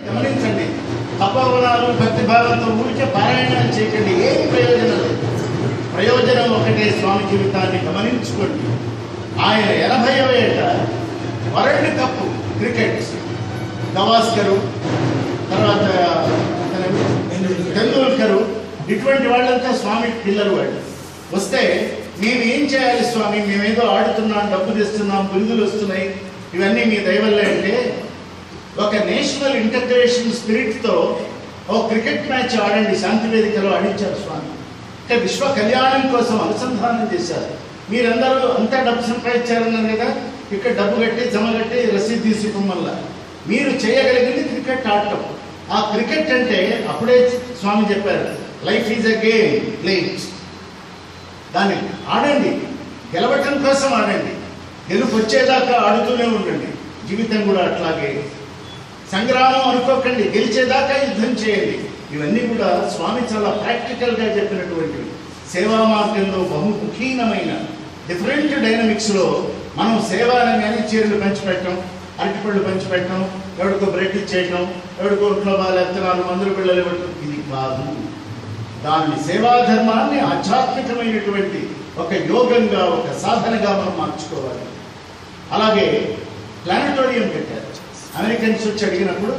గమనించండి తపోవనాలు భక్తి భావంతో ఊరికే పారాయణాలు చేయకండి ఏం ప్రయోజనం లేదు ప్రయోజనం ఒకటే స్వామి జీవితాన్ని గమనించుకోండి ఆయన ఎనభైవ ఏట వరల్డ్ కప్ క్రికెట్ గవాస్కరు తర్వాత అతను టెండూల్కరు ఇటువంటి వాళ్ళంతా స్వామి పిల్లలు వాళ్ళు వస్తే మేము ఏం చేయాలి స్వామి మేమేదో ఆడుతున్నాం డబ్బు తెస్తున్నాం బిరుదులు వస్తున్నాయి ఇవన్నీ మీ దయవల్లే అంటే ఒక నేషనల్ ఇంటగ్రేషన్ స్పిరిట్తో ఓ క్రికెట్ మ్యాచ్ ఆడండి శాంతి వేదికలో ఆడించారు స్వామి అంటే విశ్వ కళ్యాణం కోసం అనుసంధానం చేశారు మీరందరూ అంతా డబ్బు సంపాదించారన్నారు కదా ఇక్కడ డబ్బు కట్టి జమ కట్టి రసీదు తీసుకోవడం వల్ల మీరు చేయగలిగింది క్రికెట్ ఆడటం ఆ క్రికెట్ అంటే అప్పుడే స్వామి చెప్పారు life is a game play it దాన్ని ఆడండి గెలవటం కోసం ఆడండి గెలుపు వచ్చేదాకా ఆడుతూనే ఉండండి జీవితం కూడా అట్లాగే సంగ్రామం అనుకోకండి గెలిచేదాకా యుద్ధం చేయండి ఇవన్నీ కూడా స్వామి చాలా ప్రాక్టికల్గా చెప్పినటువంటివి సేవా మార్గంలో బహుముఖీనమైన డిఫరెంట్ డైనమిక్స్లో మనం సేవ అనగానే చీరలు పంచిపెట్టడం అరటిపళ్ళు పంచిపెట్టడం ఎవరికో బ్రెడ్ ఇచ్చేయటం ఎవరికో ఇంట్లో బాగా నాలుగు మందులు పిల్లలు ఇవ్వటం ఇది కాదు దాన్ని సేవా ధర్మాన్ని ఆధ్యాత్మికమైనటువంటి ఒక యోగంగా ఒక సాధనగా మనం మార్చుకోవాలి అలాగే ప్లానటోరియం పెట్టారు అమెరికన్స్ వచ్చి అడిగినప్పుడు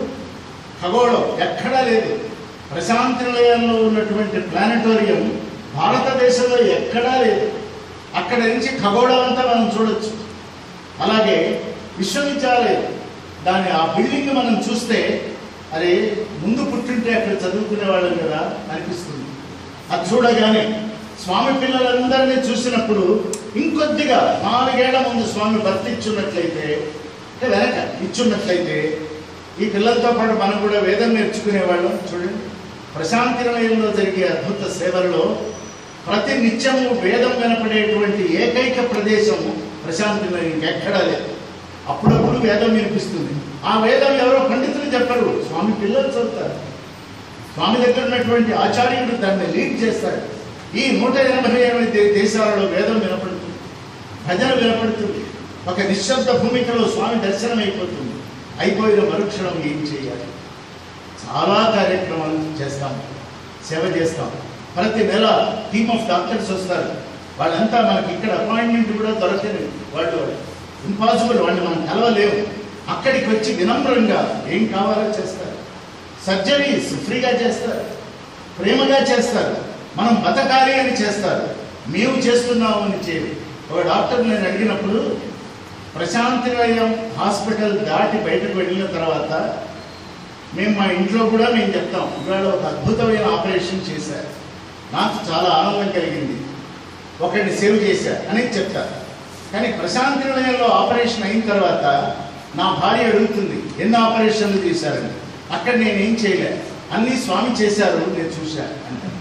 ఖగోళం ఎక్కడా లేదు ప్రశాంతి నిలయంలో ఉన్నటువంటి ప్లానటోరియం భారతదేశంలో ఎక్కడా లేదు అక్కడ నుంచి ఖగోళం అంతా మనం చూడొచ్చు అలాగే విశ్వవిద్యాలయం దాని ఆ బిల్డింగ్ మనం చూస్తే అరే ముందు పుట్టింటే అక్కడ చదువుకునే వాళ్ళం కదా అనిపిస్తుంది అది చూడగానే స్వామి పిల్లలందరినీ చూసినప్పుడు ఇంకొద్దిగా నాలుగేళ్ల ముందు స్వామి భర్త ఇచ్చున్నట్లయితే అంటే వెనక ఇచ్చున్నట్లయితే ఈ పిల్లలతో పాటు మనం కూడా వేదం నేర్చుకునే వాళ్ళం చూడండి ప్రశాంతి నిలయంలో జరిగే అద్భుత సేవలలో ప్రతి నిత్యము వేదం వినపడేటువంటి ఏకైక ప్రదేశం ప్రశాంతి నిలయం ఇంకెక్కడా లేదు అప్పుడప్పుడు వేదం వినిపిస్తుంది ఆ వేదం ఎవరో పండితులు చెప్పరు స్వామి పిల్లలు చదువుతారు స్వామి దగ్గర ఉన్నటువంటి ఆచార్యుడు దాన్ని లీడ్ చేస్తాడు ఈ నూట ఎనభై ఎనిమిది దే- దేశాలలో వేదం వినపడుతుంది భజన వినపడుతుంది ఒక నిశ్శబ్ద భూమికలో స్వామి దర్శనం అయిపోతుంది అయిపోయిన మరుక్షణం ఏం చేయాలి చాలా కార్యక్రమాలు చేస్తాం సేవ చేస్తాం ప్రతి నెల టీమ్ ఆఫ్ డాక్టర్స్ వస్తారు వాళ్ళంతా మనకి ఇక్కడ అపాయింట్మెంట్ కూడా దొరకని వాళ్ళు ఇంపాసిబుల్ వాళ్ళు మనం కలవలేము అక్కడికి వచ్చి వినమ్రంగా ఏం కావాలో చేస్తారు సర్జరీస్ ఫ్రీగా చేస్తారు ప్రేమగా చేస్తారు మనం బతకాలి అని చేస్తారు మేము చేస్తున్నాము అని చేయరు ఒక డాక్టర్ నేను అడిగినప్పుడు ప్రశాంతి నిలయం హాస్పిటల్ దాటి బయటకు వెళ్ళిన తర్వాత మేము మా ఇంట్లో కూడా మేము చెప్తాం ఇవాళ ఒక అద్భుతమైన ఆపరేషన్ చేశారు నాకు చాలా ఆనందం కలిగింది ఒకరిని సేవ్ చేశారు అనేది చెప్తారు కానీ ప్రశాంతి నిలయంలో ఆపరేషన్ అయిన తర్వాత నా భార్య అడుగుతుంది ఎన్ని ఆపరేషన్లు చేశారని అక్కడ నేను ఏం చేయలే అన్ని స్వామి చేశారు నేను చూశాను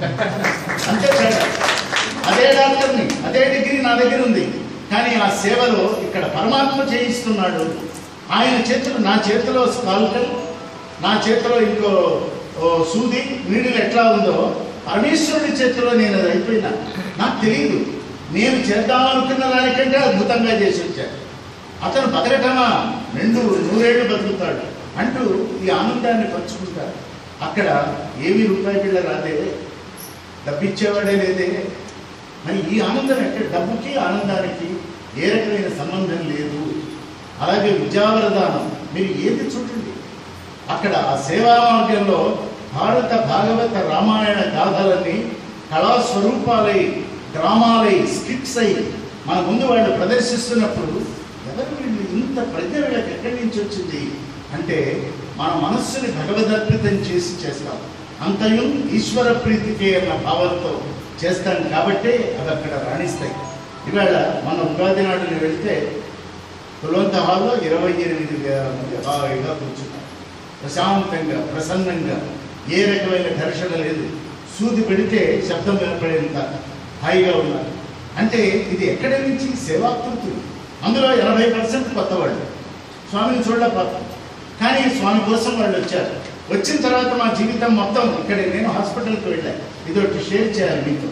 అంతే తేడా అదే డాక్టర్ని అదే డిగ్రీ నా దగ్గర ఉంది కానీ ఆ సేవలో ఇక్కడ పరమాత్మ చేయిస్తున్నాడు ఆయన చేతులు నా చేతిలో స్కాల్కల్ నా చేతిలో ఇంకో ఓ సూది నీడిల్ ఎట్లా ఉందో పరమేశ్వరుడి చేతిలో నేను అది అయిపోయినా నాకు తెలియదు నేను చేద్దామనుకున్న దానికంటే అద్భుతంగా చేసి వచ్చాను అతను బతకటమా రెండు నూరేళ్లు బతుకుతాడు అంటూ ఈ ఆనందాన్ని పంచుకుంటాడు అక్కడ ఏమీ రూపాయి బిళ్ళ రాదే డబ్బిచ్చేవాడే లేదే మరి ఈ ఆనందం ఎక్కడ డబ్బుకి ఆనందానికి ఏ రకమైన సంబంధం లేదు అలాగే విద్యావరదానం మీరు ఏది చూడండి అక్కడ ఆ సేవా మార్గంలో భారత భాగవత రామాయణ గాథలన్నీ కళా స్వరూపాలై డ్రామాలై స్కిట్స్ అయి మన ముందు వాళ్ళు ప్రదర్శిస్తున్నప్పుడు ఎవరు వీళ్ళు ఇంత ప్రజ్ఞ వీళ్ళకి ఎక్కడి నుంచి వచ్చింది అంటే మన మనస్సుని భగవదర్పితం చేసి చేస్తాం అంతయు ఈశ్వర ప్రీతికే అన్న భావంతో చేస్తాం కాబట్టే అవి అక్కడ రాణిస్తాయి ఇవాళ మన ఉగాది నాడు నేను వెళ్తే కులంత హాల్లో ఇరవై ఎనిమిది వేల మంది హాయిగా కూర్చున్నారు ప్రశాంతంగా ప్రసన్నంగా ఏ రకమైన ఘర్షణ లేదు సూది పెడితే శబ్దం వినపడేంత హాయిగా ఉన్నారు అంటే ఇది ఎక్కడి నుంచి సేవాకృతులు అందులో ఎనభై పర్సెంట్ కొత్త వాళ్ళు స్వామిని చూడలే పాపం కానీ స్వామి కోసం వాళ్ళు వచ్చారు వచ్చిన తర్వాత మా జీవితం మొత్తం ఇక్కడ నేను హాస్పిటల్కి వెళ్ళాను ఇదొకటి షేర్ చేయాలి మీతో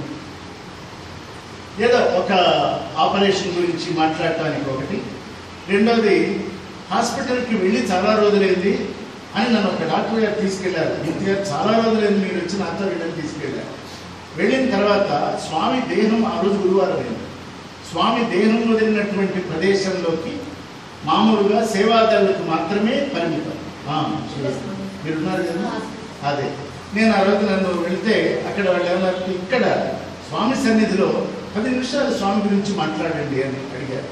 ఏదో ఒక ఆపరేషన్ గురించి మాట్లాడటానికి ఒకటి రెండోది హాస్పిటల్కి వెళ్ళి చాలా రోజులైంది అని నన్ను ఒక డాక్టర్ గారు తీసుకెళ్లారు ఇంటి గారు చాలా రోజులైంది మీరు వచ్చి నాతో వీళ్ళని తీసుకెళ్ళారు వెళ్ళిన తర్వాత స్వామి దేహం ఆ రోజు గురువారం అయింది స్వామి దేహం వదిలినటువంటి ప్రదేశంలోకి మామూలుగా సేవాదారులకు మాత్రమే పరిమితం ఆ, మీరు ఉన్నారు కదా అదే నేను ఆ రోజు నన్ను వెళ్తే అక్కడ వాళ్ళు ఏమన్నారు ఇక్కడ స్వామి సన్నిధిలో పది నిమిషాలు స్వామి గురించి మాట్లాడండి అని అడిగారు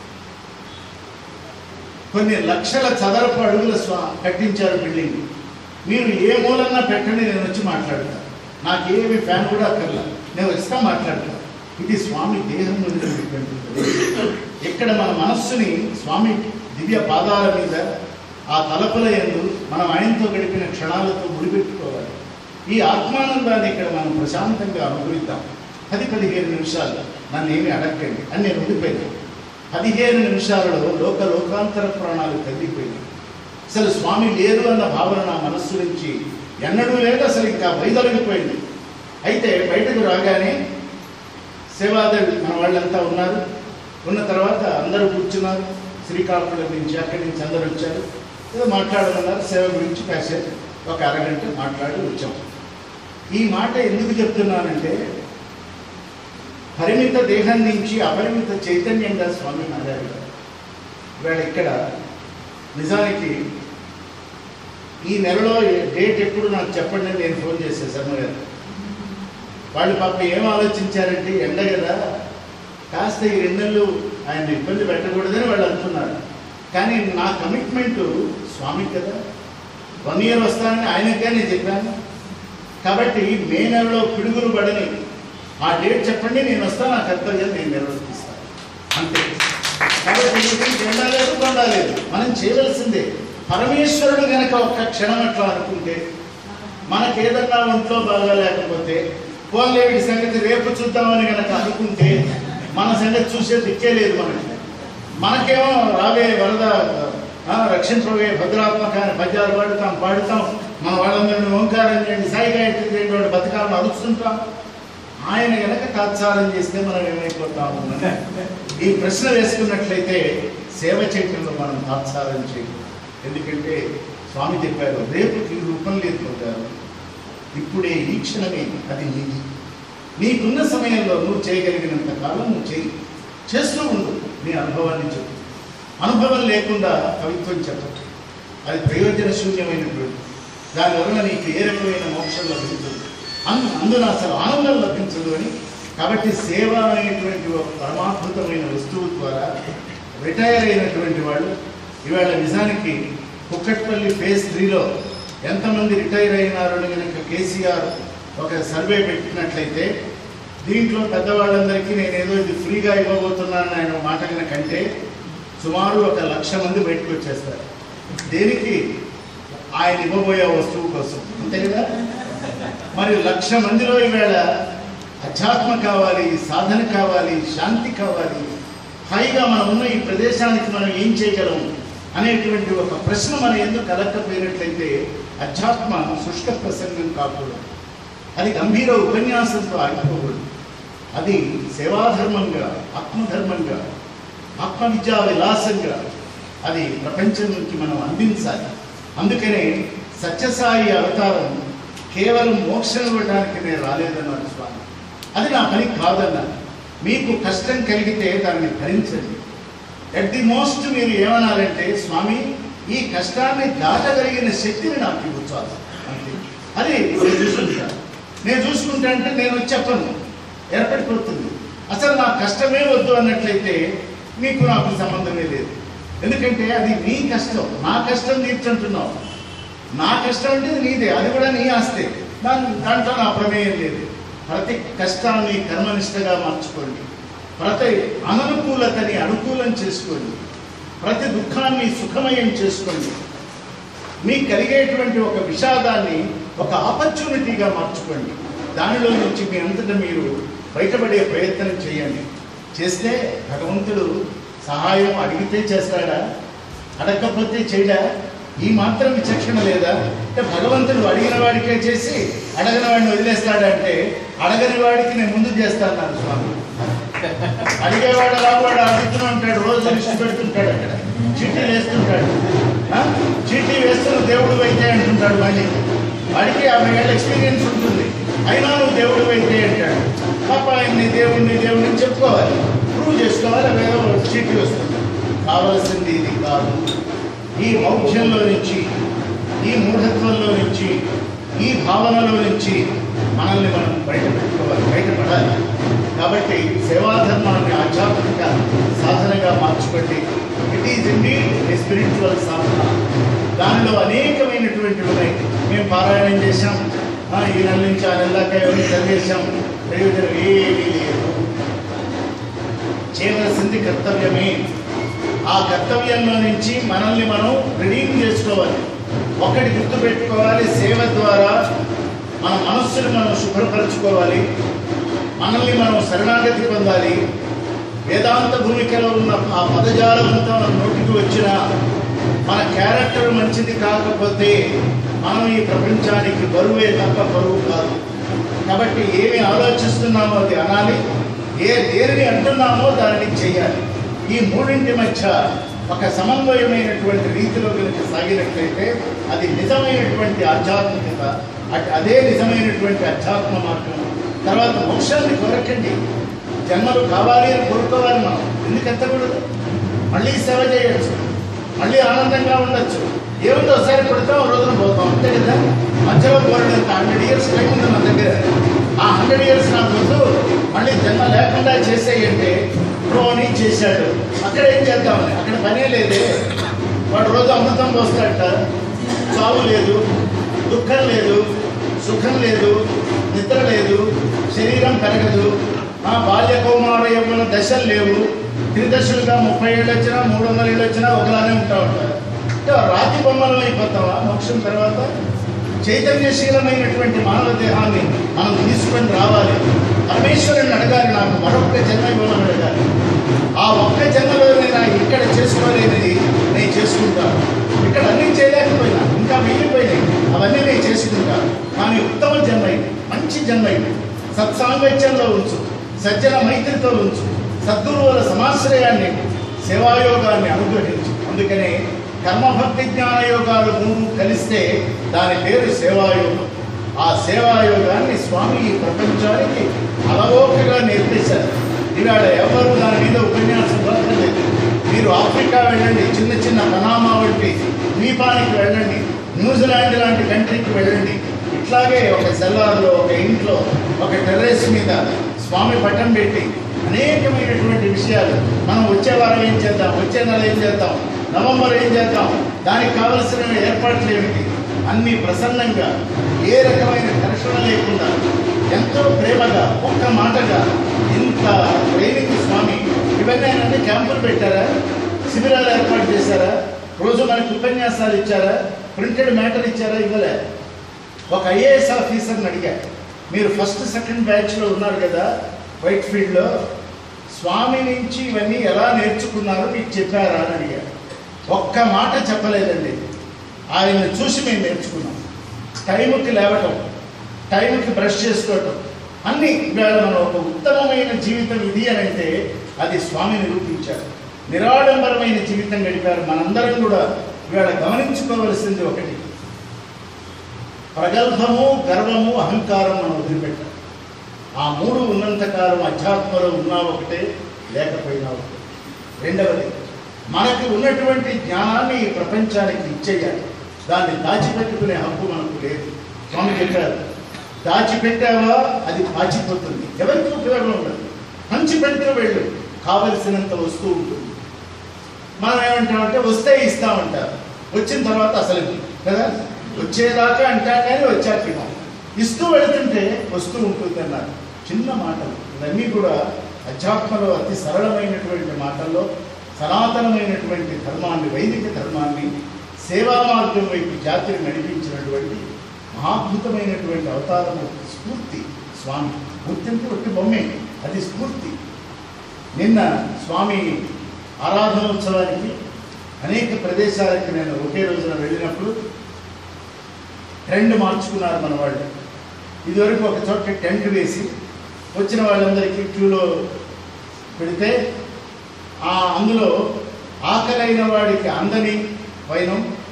కొన్ని లక్షల చదరపు అడుగుల స్వా కట్టించారు బిల్డింగ్ మీరు ఏ మూలన్నా పెట్టండి నేను వచ్చి మాట్లాడతాను నాకు ఏమి ఫ్యాన్ కూడా అక్కర్లా నేను వస్తా మాట్లాడతాను ఇది స్వామి దేహం వదిలినటువంటి ప్రదేశం. ఇక్కడ మన మనస్సుని స్వామి దివ్య పాదాల మీద ఆ తలపుల ఎందు మనం ఆయనతో గడిపిన క్షణాలతో ముడిపెట్టుకోవాలి ఈ ఆత్మానందాన్ని ఇక్కడ మనం ప్రశాంతంగా అనుభవిద్దాం పది పదిహేను నిమిషాలు నన్ను ఏమి అడగండి అని నేను ఉండిపోయాను పదిహేను నిమిషాలలో లోక లోకాంతర ప్రాణాలు తగ్గిపోయింది అసలు స్వామి లేరు అన్న భావన నా మనస్సు నుంచి ఎన్నడూ లేదు అసలు ఇంకా వైదొలిగిపోయింది అయితే బయటకు రాగానే సేవాదళి మన వాళ్ళంతా ఉన్నారు ఉన్న తర్వాత అందరూ కూర్చున్నారు శ్రీకాకుళం నుంచి అక్కడి నుంచి అందరూ వచ్చారు ఏదో మాట్లాడమన్నారు సేవ గురించి కాసేపు ఒక అరగంట మాట్లాడి వచ్చాం ఈ మాట ఎందుకు చెప్తున్నానంటే పరిమిత దేహం నుంచి అపరిమిత చైతన్యంగా స్వామి మారారు ఇవాళ ఇక్కడ నిజానికి ఈ నెలలో డేట్ ఎప్పుడు నాకు చెప్పండి అని నేను ఫోన్ చేశాను శర్మ గారు వాళ్ళు పాప ఏం ఆలోచించారంటే ఎండ కదా కాస్త ఈ రెండు నెలలు ఆయన ఇబ్బంది పెట్టకూడదని వాళ్ళు అనుకున్నారు కానీ నా కమిట్మెంట్ స్వామికి కదా వన్ ఇయర్ వస్తానని ఆయనకే నేను చెప్పాను కాబట్టి మే నెలలో పిడుగులు పడని ఆ డేట్ చెప్పండి నేను వస్తాను నా కర్తవ్యం నేను నిర్వర్తిస్తాను అంతే కాబట్టి ఇది చెందాలేదు పొందాలేదు మనం చేయవలసిందే పరమేశ్వరుడు గనక ఒక్క క్షణం అట్లా అనుకుంటే మనకేదన్నా ఒంట్లో బాగా లేకపోతే పోన్లే వీడి సంగతి రేపు చూద్దామని గనక అనుకుంటే మన సంగతి చూసే దిక్కే లేదు మనకి మనకేమో రావే వరద ఆ, రక్షించబోయే భద్రాత్మక అని పద్యాలు పాడుతాం పాడుతాం మన వాళ్ళందరినీ ఓంకారం చేయండి సాయి గాయత్రి చేయండి వాడు బతకాలను అరుస్తుంటాం ఆయన గనక తాత్సారం చేస్తే మనం ఏమైపోతాము అని ఈ ప్రశ్న వేసుకున్నట్లయితే సేవ చేయటంలో మనం తాత్సారం చేయం ఎందుకంటే స్వామి చెప్పారు రేపుకి రూపం లేదు పొందారు ఇప్పుడే ఈ క్షణమే అది నీది నీకున్న సమయంలో నువ్వు చేయగలిగినంత కాలం నువ్వు చేయి చేస్తూ ఉండు నీ అనుభవాన్ని చెప్పు అనుభవం లేకుండా కవిత్వం చెప్పదు అది ప్రయోజన శూన్యమైనటువంటి దానివల్ల నీకు ఏ రకమైన మోక్షం లభించదు అందు అందున అసలు ఆనందం లభించదు అని కాబట్టి సేవ అనేటువంటి ఒక పరమాద్భుతమైన వస్తువు ద్వారా రిటైర్ అయినటువంటి వాళ్ళు ఇవాళ నిజానికి కుక్కట్పల్లి ఫేజ్ త్రీలో ఎంతమంది రిటైర్ అయినారు అని కనుక కేసీఆర్ ఒక సర్వే పెట్టినట్లయితే దీంట్లో పెద్దవాళ్ళందరికీ నేను ఏదో ఇది ఫ్రీగా ఇవ్వబోతున్నాను ఆయన ఒక మాట కనుక అంటే సుమారు ఒక లక్ష మంది బయటకు వచ్చేస్తారు దేనికి ఆయన ఇవ్వబోయే వస్తువు కోసం అంతే కదా మరి లక్ష మందిలో ఈవేళ అధ్యాత్మ కావాలి సాధన కావాలి శాంతి కావాలి హాయిగా మనం ఉన్న ఈ ప్రదేశానికి మనం ఏం చేయగలం అనేటువంటి ఒక ప్రశ్న మనం ఎందుకు కలక్కపోయినట్లయితే అధ్యాత్మ శుష్క ప్రసంగం కాకూడదు అది గంభీర ఉపన్యాసంతో ఆగిపోకూడదు అది సేవాధర్మంగా ఆత్మధర్మంగా ఆత్మవిద్యా విలాసంగా అది ప్రపంచానికి మనం అందించాలి అందుకనే సత్యసాయి అవతారం కేవలం మోక్షం ఇవ్వడానికి నేను రాలేదన్నాడు స్వామి అది నా పని కాదన్నాను మీకు కష్టం కలిగితే దాన్ని భరించండి ఎట్ ది మోస్ట్ మీరు ఏమనాలంటే స్వామి ఈ కష్టాన్ని దాటగలిగిన శక్తిని నాకు ఇవ్వచ్చాలి అంతే అది నేను చూసుకుంటాను నేను చూసుకుంటా అంటే నేను వచ్చి చెప్పను ఏర్పడిపోతుంది అసలు నా కష్టమే వద్దు అన్నట్లయితే మీకు నాకు సంబంధమే లేదు ఎందుకంటే అది నీ కష్టం నా కష్టం తీర్చుంటున్నావు నా కష్టం అంటే నీదే అది కూడా నీ ఆస్తే దాని దాంట్లో నా ప్రమేయం లేదు ప్రతి కష్టాన్ని కర్మనిష్టగా మార్చుకోండి ప్రతి అననుకూలతని అనుకూలం చేసుకోండి ప్రతి దుఃఖాన్ని సుఖమయం చేసుకోండి మీకు కలిగేటువంటి ఒక విషాదాన్ని ఒక ఆపర్చునిటీగా మార్చుకోండి దానిలో నుంచి మీ అంతటా మీరు బయటపడే ప్రయత్నం చేయండి చేస్తే భగవంతుడు సహాయం అడిగితే చేస్తాడా అడగకపోతే చేయడా ఈ మాత్రం విచక్షణ లేదా అంటే భగవంతుడు అడిగిన వాడికే చేసి అడగని వాడిని వదిలేస్తాడంటే అడగని వాడికి నేను ముందు చేస్తాను స్వామి అడిగేవాడు రావాడు అడుగుతూనే ఉంటాడు రోజు లిస్ట్ పెడుతుంటాడు అక్కడ చిట్టీలు వేస్తుంటాడు ఆ? చీటీ వేస్తున్న దేవుడు అయితే అంటుంటాడు మళ్ళీ వాడికి యాభై ఏళ్ళ ఎక్స్పీరియన్స్ ఉంటుంది అయినా నువ్వు దేవుడు అయితే అంటాడు పాప నీ దేవుడిని దేవుడిని చెప్పుకోవాలి ప్రూవ్ చేసుకోవాలి అవేదో చీటీ వస్తుంది కావలసింది ఇది కాదు ఈ మౌఢ్యంలో నుంచి ఈ మూఢత్వంలో నుంచి ఈ భావనలో నుంచి మనల్ని మనం బయటపెట్టుకోవాలి బయటపడాలి కాబట్టి సేవాధర్మాన్ని ఆధ్యాత్మిక సాధనగా మార్చుకోండి it is indeed a spiritual sadhana దానిలో అనేకమైనటువంటివి ఉన్నాయి మేము పారాయణం చేశాం ఆ, ఈ నెల నుంచి ఆ నెల దాకా ఎవరిని చదివేశాం ప్రయోజనం ఏమీ లేదు చేయవలసింది కర్తవ్యమే ఆ కర్తవ్యంలో నుంచి మనల్ని మనం రిడీమ్ చేసుకోవాలి ఒకటి గుర్తుపెట్టుకోవాలి సేవ ద్వారా మన మనస్సును మనం శుభ్రపరచుకోవాలి మనల్ని మనం శరణాగతి పొందాలి వేదాంత భూమికలో ఉన్న ఆ పదజాలంతో మన నోటికి వచ్చిన మన క్యారెక్టర్ మంచిది కాకపోతే మనం ఈ ప్రపంచానికి బరువే తప్ప బరువు కాదు కాబట్టి ఏమి ఆలోచిస్తున్నామో అది అనాలి ఏ దేనిని అంటున్నామో దానిని చేయాలి ఈ మూడింటి మధ్య ఒక సమన్వయమైనటువంటి రీతిలో కనుక సాగినట్లయితే అది నిజమైనటువంటి ఆధ్యాత్మికత అట్- అదే నిజమైనటువంటి అధ్యాత్మ మార్గం తర్వాత మోక్షాన్ని కొరకండి జన్మలు కావాలి అని కోరుకోవాలి మనం ఎందుకు ఎత్తకూడదు మళ్ళీ సేవ చేయొచ్చు మళ్ళీ ఆనందంగా ఉండొచ్చు ఏముందో ఒకసారి పుడతాం ఓ రోజున పోతాం అంతే కదా మధ్యలో కోరడంత హండ్రెడ్ ఇయర్స్ టైం ఉంది మన దగ్గర ఆ హండ్రెడ్ ఇయర్స్ నాకు వద్దు మళ్ళీ జన్మ లేకుండా చేసేయంటే ప్రోని చేశాడు అక్కడ ఏం చేద్దామని అక్కడ పనే లేదే వాడు రోజు అమృతం పోస్తాడట చావు లేదు దుఃఖం లేదు సుఖం లేదు నిద్ర లేదు శరీరం పెరగదు ఆ బాల్య కౌమార యవ్వన దశలు లేవు త్రిదశలుగా ముప్పై ఏళ్ళు వచ్చినా మూడు వందల ఏళ్ళు వచ్చినా ఒకలానే ఉంటా ఉంటారు అంటే రాతి బొమ్మలు అయిపోతావా మోక్షం తర్వాత చైతన్యశీలమైనటువంటి మానవ దేహాన్ని మనం తీసుకొని రావాలి పరమేశ్వరుని అడగాలి నాకు మరొక జన్మ ఇవ్వమని అడగాలి ఆ ఒక్క జన్మలో నేను ఇక్కడ చేసుకోలేనిది నేను చేసుకుంటాను ఇక్కడ అన్నీ చేయలేకపోయినా ఇంకా మిగిలిపోయినాయి అవన్నీ నేను చేసుకుంటాను కానీ ఉత్తమ జన్మ ఇది మంచి జన్మ ఇది సత్సాంగత్యంలో ఉంచు సజ్జన మైత్రితో ఉంచు సద్గురువుల సమాశ్రయాన్ని సేవాయోగాన్ని అనుగ్రహించు అందుకనే కర్మభక్తి జ్ఞాన యోగాలు మూడు కలిస్తే దాని పేరు సేవాయోగం ఆ సేవాయోగాన్ని స్వామి ఈ ప్రపంచానికి అలవోకగా నేర్పేశారు ఇవాళ ఎవరు దాని మీద ఉపన్యాసం దొరకలేదు మీరు ఆఫ్రికా వెళ్ళండి చిన్న చిన్న పనామా వంటి ద్వీపానికి వెళ్ళండి న్యూజిలాండ్ లాంటి కంట్రీకి వెళ్ళండి ఇట్లాగే ఒక సెల్లార్లో ఒక ఇంట్లో ఒక టెర్రస్ మీద స్వామి పట్టం పెట్టి అనేకమైనటువంటి విషయాలు మనం వచ్చే వారం ఏం చేద్దాం వచ్చే నెల ఏం చేద్దాం నవంబర్ ఏం చేద్దాం దానికి కావలసిన ఏర్పాట్లు ఏమిటి అన్ని ప్రసన్నంగా ఏ రకమైన ఘర్షణ లేకుండా ఎంతో ప్రేమగా ఒక్క మాటగా ఇంత ట్రైనింగ్ స్వామి ఇవన్నీ ఏంటంటే క్యాంపులు పెట్టారా శిబిరాలు ఏర్పాటు చేశారా రోజు మనకి ఉపన్యాసాలు ఇచ్చారా ప్రింటెడ్ మ్యాటర్ ఇచ్చారా ఇవ్వలే ఒక ఐఏఎస్ ఆఫీసర్ని అడిగా మీరు ఫస్ట్ సెకండ్ బ్యాచ్లో ఉన్నారు కదా వైట్ ఫీల్డ్లో స్వామి నుంచి ఇవన్నీ ఎలా నేర్చుకున్నారో మీకు చెప్పారా అని అడిగారు ఒక్క మాట చెప్పలేదండి ఆయన్ని చూసి మేము నేర్చుకున్నాం టైంకి లేవటం టైంకి బ్రష్ చేసుకోవటం అన్నీ ఇవాళ మనం ఒక ఉత్తమమైన జీవితం ఇది అని అంటే అది స్వామి నిరూపించారు నిరాడంబరమైన జీవితం గడిపారు మనందరం కూడా ఇవాళ గమనించుకోవలసింది ఒకటి ప్రగల్భము గర్వము అహంకారం మనం వదిలిపెట్టాం ఆ మూడు ఉన్నంతకాలం అధ్యాత్మలో ఉన్నా ఒకటే లేకపోయినా ఒకటే రెండవది మనకి ఉన్నటువంటి జ్ఞానాన్ని ఈ ప్రపంచానికి ఇచ్చేయాలి దాన్ని దాచిపెట్టుకునే హక్కు మనకు లేదు స్వామి చెప్పారు దాచిపెట్టావా అది పాచిపోతుంది ఎవరికి ఉపయోగం ఉండదు మంచి పెడితే వెళ్ళు కావలసినంత వస్తువు ఉంటుంది మనం ఏమంటామంటే వస్తే ఇస్తామంటారు వచ్చిన తర్వాత అసలు ఇవ్వం. కదా వచ్చేదాకా అంటాం కానీ వచ్చాక ఇవ్వం. ఇస్తూ వెళుతుంటే వస్తూ ఉంటుంది అన్నారు చిన్న మాటలు ఇవన్నీ కూడా అధ్యాత్మలో అతి సరళమైనటువంటి మాటల్లో సనాతనమైనటువంటి ధర్మాన్ని వైదిక ధర్మాన్ని సేవా మార్గం వైపు జాతిని నడిపించినటువంటి మహాద్భుతమైనటువంటి అవతారము స్ఫూర్తి స్వామి గుర్తింపు ఒట్టి బొమ్మే అది స్ఫూర్తి నిన్న స్వామి ఆరాధనోత్సవానికి అనేక ప్రదేశాలకి నేను ఒకే రోజున వెళ్ళినప్పుడు ట్రెండ్ మార్చుకున్నారు మన వాళ్ళు ఇదివరకు ఒక చోట టెంట్ వేసి వచ్చిన వాళ్ళందరికీ క్యూలో పెడితే ఆ అందులో ఆకలైన వాడికి అందని వైనం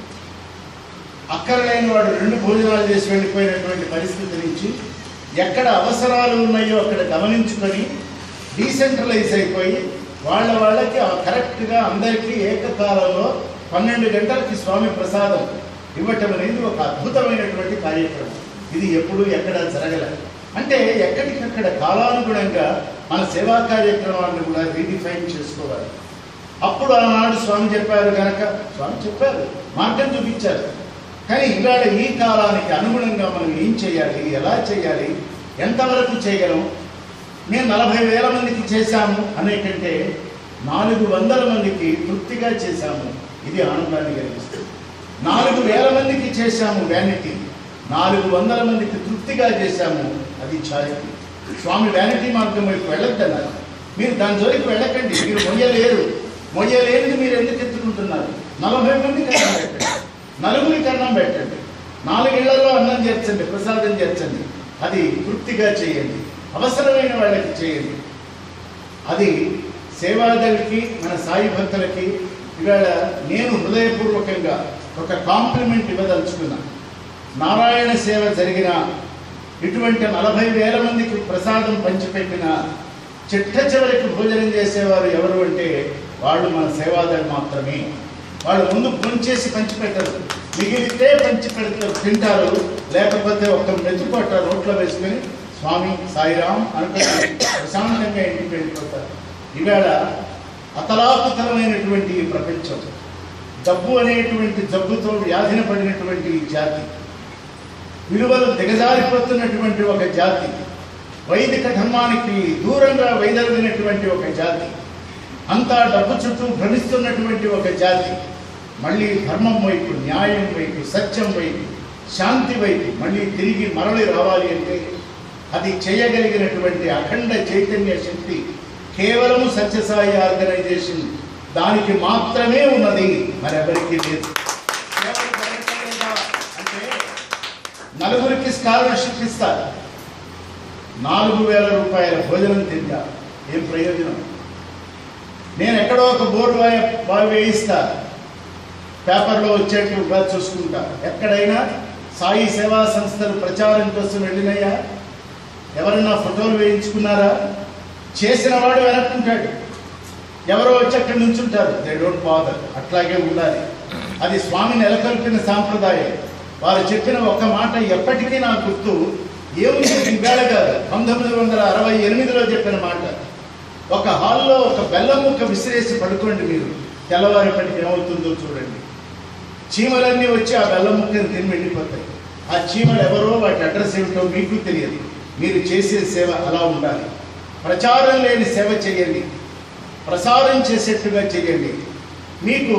అక్కరలేని వాడు రెండు భోజనాలు చేసి వెళ్ళిపోయినటువంటి పరిస్థితి నుంచి ఎక్కడ అవసరాలు ఉన్నాయో అక్కడ గమనించుకొని డీసెంట్రలైజ్ అయిపోయి వాళ్ళ వాళ్ళకి ఆ కరెక్ట్గా అందరికీ ఏకకాలంలో పన్నెండు గంటలకి స్వామి ప్రసాదం ఇవ్వటం అనేది ఒక అద్భుతమైనటువంటి కార్యక్రమం ఇది ఎప్పుడు ఎక్కడ జరగలేదు అంటే ఎక్కడికక్కడ కాలానుగుణంగా మన సేవా కార్యక్రమాలను కూడా రీడిఫైన్ చేసుకోవాలి అప్పుడు ఆనాడు స్వామి చెప్పారు కనుక స్వామి చెప్పారు మార్గం చూపించారు కానీ ఇవాళ ఈ కాలానికి అనుగుణంగా మనం ఏం చేయాలి ఎలా చేయాలి ఎంతవరకు చేయగలం నేను నలభై వేల మందికి చేశాము అనే కంటే నాలుగు వందల మందికి తృప్తిగా చేశాము ఇది ఆనందాన్ని కలిగిస్తుంది నాలుగు వేల మందికి చేశాము వ్యానిటీ నాలుగు వందల మందికి తృప్తిగా చేశాము అది చారిటీ స్వామి వ్యానిటీ మార్గం వైపు వెళ్ళొద్దన్నారు మీరు దాని జోలికి వెళ్ళకండి మీరు మొయ్యలేరు మొయ్యలేనిది మీరు ఎందుకు ఎత్తుకుంటున్నారు నలభై మందికి అన్నం పెట్టండి నలుగురికి అన్నం పెట్టండి నాలుగేళ్లలో అన్నం చేర్చండి ప్రసాదం చేర్చండి అది తృప్తిగా చేయండి అవసరమైన వాళ్ళకి చేయండి అది సేవాదళికి మన సాయి భక్తులకి ఇవాళ నేను హృదయపూర్వకంగా ఒక కాంప్లిమెంట్ ఇవ్వదలుచుకున్నా నారాయణ సేవ జరిగిన ఇటువంటి నలభై వేల మందికి ప్రసాదం పంచిపెట్టిన చిట్ట చివరికి భోజనం చేసేవారు ఎవరు అంటే వాళ్ళు మన సేవాదళి మాత్రమే వాళ్ళు ముందు భోంచేసి పంచిపెట్టరు మిగిలితే పంచి పెడతారు తింటారు లేకపోతే ఒక మెచ్చుకోట రోట్లో వేసుకొని స్వామి సాయిరాం అనుకుంటారు ప్రశాంతంగా ఇంటికి వెళ్ళిపోతారు ఇవాళ అతలాకుతలమైనటువంటి ఈ ప్రపంచం డబ్బు అనేటువంటి జబ్బుతో వ్యాధిన పడినటువంటి ఈ జాతి విలువలు దిగజారిపోతున్నటువంటి ఒక జాతి వైదిక ధర్మానికి దూరంగా వైదొలిగినటువంటి ఒక జాతి అంతా డబ్బు చుట్టూ భ్రమిస్తున్నటువంటి ఒక జాతి మళ్ళీ ధర్మం వైపు న్యాయం వైపు సత్యం వైపు శాంతి వైపు మళ్ళీ తిరిగి మరలి రావాలి అంటే అది చేయగలిగినటువంటి అఖండ చైతన్య శక్తి కేవలము సత్యసాయి ఆర్గనైజేషన్ దానికి మాత్రమే ఉన్నది మరెవరికి లేదు కేవలం జరగట్లేదా అంటే నలుగురికి స్కాలర్షిప్ ఇస్తారు నాలుగు వేల రూపాయల భోజనం తింటా ఏం ప్రయోజనం నేను ఎక్కడో ఒక బోర్డు వా- వా- వేయిస్తా పేపర్లో వచ్చేట్టుగా చూసుకుంటా ఎక్కడైనా సాయి సేవా సంస్థలు ప్రచారం కోసం వెళ్ళినాయా ఎవరన్నా ఫోటోలు వేయించుకున్నారా చేసిన వాడు వెనక్కుంటాడు ఎవరో వచ్చి అక్కడ నుంచుంటారు దే డోంట్ బాదర్ అట్లాగే ఉండాలి అది స్వామి నెలకొల్పిన సాంప్రదాయం వారు చెప్పిన ఒక్క మాట ఎప్పటికీ నాకు గుర్తు ఏముంది ఈవేళ కాదు పంతొమ్మిది వందల అరవై ఎనిమిదిలో చెప్పిన మాట ఒక హాల్లో ఒక బెల్లం ముక్క విసిరేసి పడుకోండి మీరు తెల్లవారిపటికి ఏమవుతుందో చూడండి చీమలన్నీ వచ్చి ఆ బెల్లం ముక్కని తిని వెళ్ళిపోతాయి ఆ చీమలు ఎవరో వాటి అడ్రస్ ఏమిటో మీకు తెలియదు మీరు చేసే సేవ అలా ఉండాలి ప్రచారం లేని సేవ చేయండి ప్రసారం చేసేట్టుగా చేయండి మీకు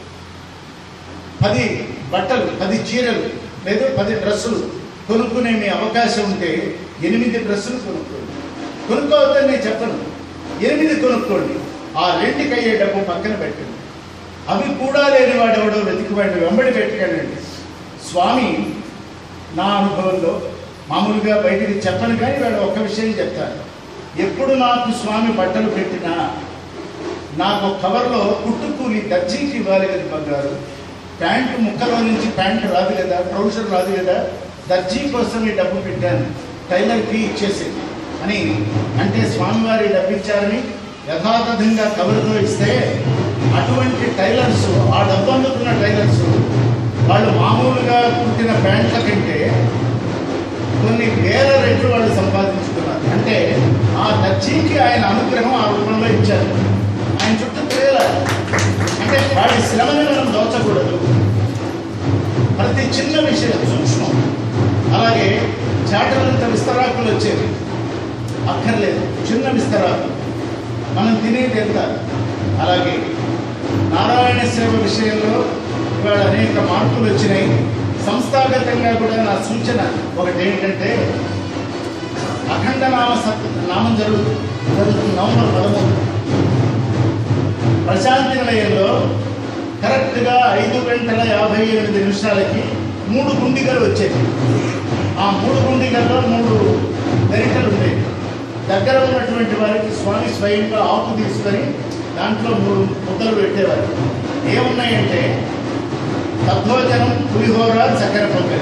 పది బట్టలు పది చీరలు లేదా పది డ్రెస్సులు కొనుక్కునే మీ అవకాశం ఉంటే ఎనిమిది డ్రెస్సులు కొనుక్కోండి కొనుక్కోవద్దని నేను చెప్పను ఎనిమిది కొనుక్కోండి ఆ రెండుకి అయ్యే డబ్బు పక్కన పెట్టండి అవి కూడా లేని వాడెవడో వెతికివాడిని వెంబడి పెట్టకండి స్వామి నా అనుభవంలో మామూలుగా బయటికి చెప్పను కానీ వాడు ఒక్క విషయం చెప్తాను ఎప్పుడు నాకు స్వామి బట్టలు పెట్టినా నాకు ఒక కవర్లో కుట్టు కూలి దర్జీకి ఇవ్వాలి కదా బంగారు ప్యాంటు ముక్కలో నుంచి ప్యాంటు రాదు కదా ట్రౌజర్ రాదు కదా దర్జీ కోసం ఈ డబ్బు పెట్టాను టైలర్కి ఇచ్చేసేది అని అంటే స్వామివారి డబ్బు ఇచ్చారని యథాతథంగా కవర్తో ఇస్తే అటువంటి టైలర్స్ ఆ డబ్బు అందుకున్న టైలర్స్ వాళ్ళు మామూలుగా కుట్టిన ప్యాంట్ల కంటే కొన్ని వేల రెట్లు వాళ్ళు సంపాదించుకున్నారు అంటే ఆ దర్జీకి ఆయన అనుగ్రహం ఆ రూపంలో ఇచ్చారు ఆయన చుట్టూ తిరగలేదు అంటే వాడి శ్రమని మనం దోచకూడదు ప్రతి చిన్న విషయం సూక్ష్మం అలాగే చాటలంత విస్తరాకులు వచ్చేవి అక్కర్లేదు చిన్న విస్తరాకు మనం తినేది ఎంత అలాగే నారాయణ సేవ విషయంలో ఇవాళ అనేక మార్పులు వచ్చినాయి సంస్థాగతంగా కూడా నా సూచన ఒకటి ఏంటంటే అఖండ నామ సత్ నామం జరుగు జరుగుతుంది నవంబర్ పదమూడు ప్రశాంతి నిలయంలో కరెక్ట్గా ఐదు గంటల యాభై ఎనిమిది నిమిషాలకి మూడు గుండిగలు వచ్చేవి ఆ మూడు గుండిగల్లో మూడు గరిటలు ఉండేవి దగ్గర ఉన్నటువంటి వారికి స్వామి స్వయంగా ఆకు తీసుకొని దాంట్లో మూడు ముద్దలు పెట్టేవారు ఏమున్నాయంటే తద్భోజనం పులిహోర చక్కెర పొంగలి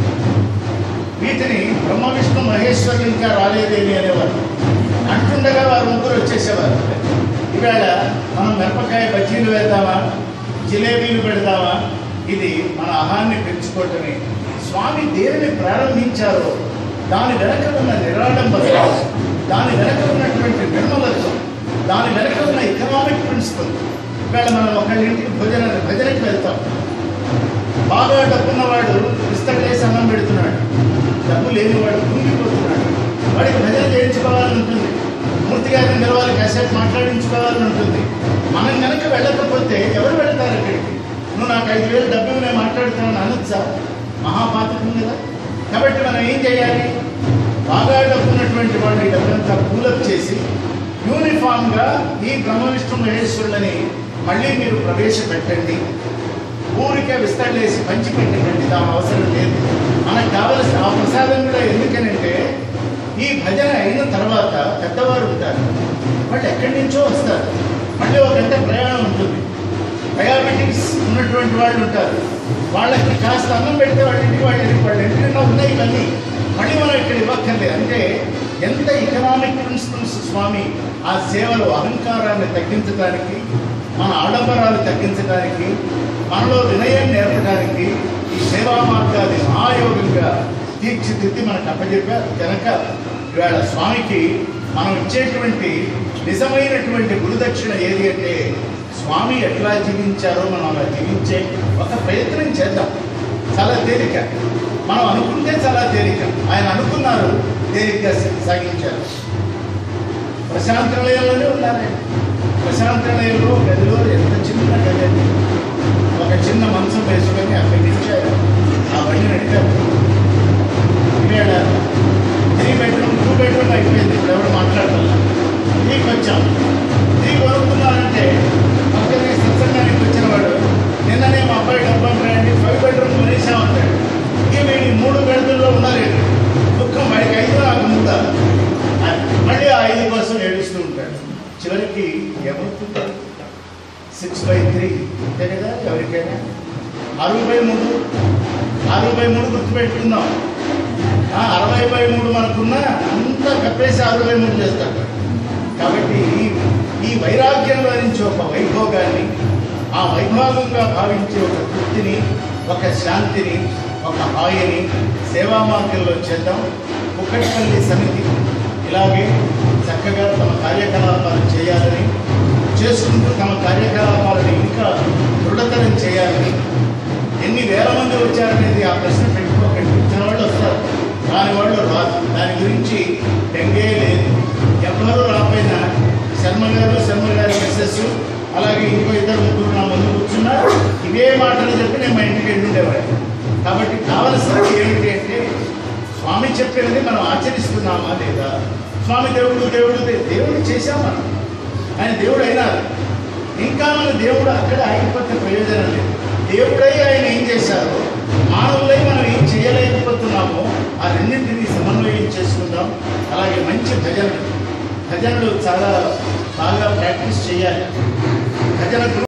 వీటిని బ్రహ్మ విష్ణు మహేశ్వరులు ఇంకా రాలేదేమి అనేవారు అంటుండగా వారు ముగ్గురు వచ్చేసేవారు ఈవేళ మనం మిరపకాయ బజ్జీలు వేద్దామా జిలేబీలు పెడదామా ఇది మన ఆహాన్ని పెంచుకోవటమే స్వామి దేనిని ప్రారంభించారో దాని వెనక ఉన్న నిరాడంబరత దాని వెనక ఉన్నటువంటి నిర్మలత్వం దాని వెనక ఉన్న ఎకనామిక్ ప్రిన్సిపల్ ఈవేళ మనం ఒకళ్ళ ఇంటికి భోజన భజనకి వెళ్తాం బాగా డబ్బున్నవాడు విస్తరేసి అన్నం పెడుతున్నాడు డబ్బు లేనివాడు కుంగిపోతున్నాడు వాడికి భజన చేయించుకోవాలని ఉంటుంది మూర్తి గారిని నిలవాలి కాసేపు మాట్లాడించుకోవాలని ఉంటుంది మనం కనుక వెళ్ళకపోతే ఎవరు వెళ్తారు అక్కడికి నువ్వు నాకు ఐదు వేలు డబ్బు నేను మాట్లాడుతున్నాను అనొచ్చా మహాపాతకం కదా కాబట్టి మనం ఏం చేయాలి బాగా డబ్బున్నటువంటి వాళ్ళు ఈ డబ్బులంతా కూలప్ చేసి యూనిఫామ్గా ఈ బ్రహ్మ విష్ణు మహేశ్వరులని మళ్ళీ మీరు ప్రవేశపెట్టండి ఊరికే విస్తరలేసి పంచి పెట్టండి దాని అవసరం లేదు మనకు కావలసిన ఆ ప్రసాదం కూడా ఎందుకనంటే ఈ భజన అయిన తర్వాత పెద్దవారు ఉంటారు వాళ్ళు ఎక్కడి నుంచో వస్తారు మళ్ళీ ఒక గంట ప్రయాణం ఉంటుంది డయాబెటిక్స్ ఉన్నటువంటి వాళ్ళు ఉంటారు వాళ్ళకి కాస్త అన్నం పెడితే వాళ్ళ ఇంటికి వాళ్ళ ఇంటికి వాళ్ళ ఇంటిలో ఉన్నాయి ఇవన్నీ మళ్ళీ మనం ఇక్కడ ఇవ్వక్కర్లేదు అంటే ఎంత ఎకనామిక్ ప్రిన్సిపల్స్ స్వామి ఆ సేవలు అహంకారాన్ని తగ్గించడానికి మన ఆడంబరాలు తగ్గించడానికి మనలో వినయం నేర్పడానికి ఈ సేవా మార్గాన్ని మహాయోగంగా తీర్చిదిద్ది మనకు అప్పచెప్పారు కనుక ఇవాళ స్వామికి మనం ఇచ్చేటువంటి నిజమైనటువంటి గురుదక్షిణ ఏది అంటే స్వామి ఎట్లా జీవించారో మనం అలా జీవించే ఒక ప్రయత్నం చేద్దాం చాలా తేలిక మనం అనుకుంటే చాలా తేలిక ఆయన అనుకున్నారు తేలిగ్గా సాగించారు ప్రశాంత నిలయంలోనే ఉన్నారు ఆయన ప్రశాంత నిలయంలో గదిలో ఎంత చిన్న గది అండి ఒక చిన్న మంచం వేసుకొని అక్కడి నుంచి ఆయన ఆ బండి నడిపారు ఇవేళ త్రీ బెడ్రూమ్ టూ బెడ్రూమ్ అయిపోయింది ఇప్పుడు ఎవరు మాట్లాడాలి త్రీకి వచ్చాం త్రీ కొనుక్కున్నారంటే పక్కనే సత్సంగానికి వచ్చిన వాడు నిన్ననే మా అబ్బాయి డబ్బా రాయండి ఫైవ్ బెడ్రూమ్ కొనేసా ఉంటాడు ఇక వీడి మూడు బెడ్రూమ్లో ఉండలేడు దుఃఖం వాడికి ఐదు నాకు ముందా మళ్ళీ ఆ ఐదు కోసం ఏడుస్తూ ఉంటాడు చివరికి ఏమవుతుంటారు సిక్స్ బై త్రీ అంతే కదా ఎవరికైనా అరవై బై మూడు అరవై బై మూడు గుర్తుపెట్టుకుందాం ఆ, అరవై బై మూడు మనకున్న అంతా కప్పేసి అరవై మూడు చేస్తాడు కాబట్టి ఈ ఈ వైరాగ్యంలో నుంచి ఒక వైభోగాన్ని ఆ వైభోగంగా భావించే ఒక తృప్తిని ఒక శాంతిని ఒక హాయిని సేవా మార్గంలో చేద్దాం కుక్కటిపల్లి సమితి ఇలాగే చక్కగా తమ కార్యకలాపాలు చేయాలని చేసుకుంటూ తమ కార్యకలాపాలను ఇంకా దృఢతరం చేయాలని ఎన్ని వేల మంది వచ్చారనేది ఆ ప్రశ్న పెట్టుకోకండి వచ్చిన వాళ్ళు వస్తారు రాని వాళ్ళు రాదు దాని గురించి బెంగే లేదు ఎవ్వరూ రాపోయినా శర్మ గారు శర్మ గారి మిస్సెస్ అలాగే ఇంకో ఇద్దరు ముగ్గురు నా ముందు కూర్చున్నా ఇవే మాటలు చెప్పి నేను మా ఇంటికి వెళ్ళి ఉండేవాడిని కాబట్టి కావలసినది ఏమిటి అంటే స్వామి చెప్పినది మనం ఆచరిస్తున్నామా లేదా స్వామి దేవుడు దేవుడు దే- దేవుడు చేశాం మనం ఆయన దేవుడు అయినారు ఇంకా మన దేవుడు అక్కడ ఆగిపోతే ప్రయోజనం లేదు దేవుడై ఆయన ఏం చేశారో మానవులై మనం ఏం చేయలేకపోతున్నామో ఆ రెండింటిని సమన్వయం చేసుకుందాం అలాగే మంచి భజనలు భజనలు చాలా బాగా ప్రాక్టీస్ చేయాలి భజన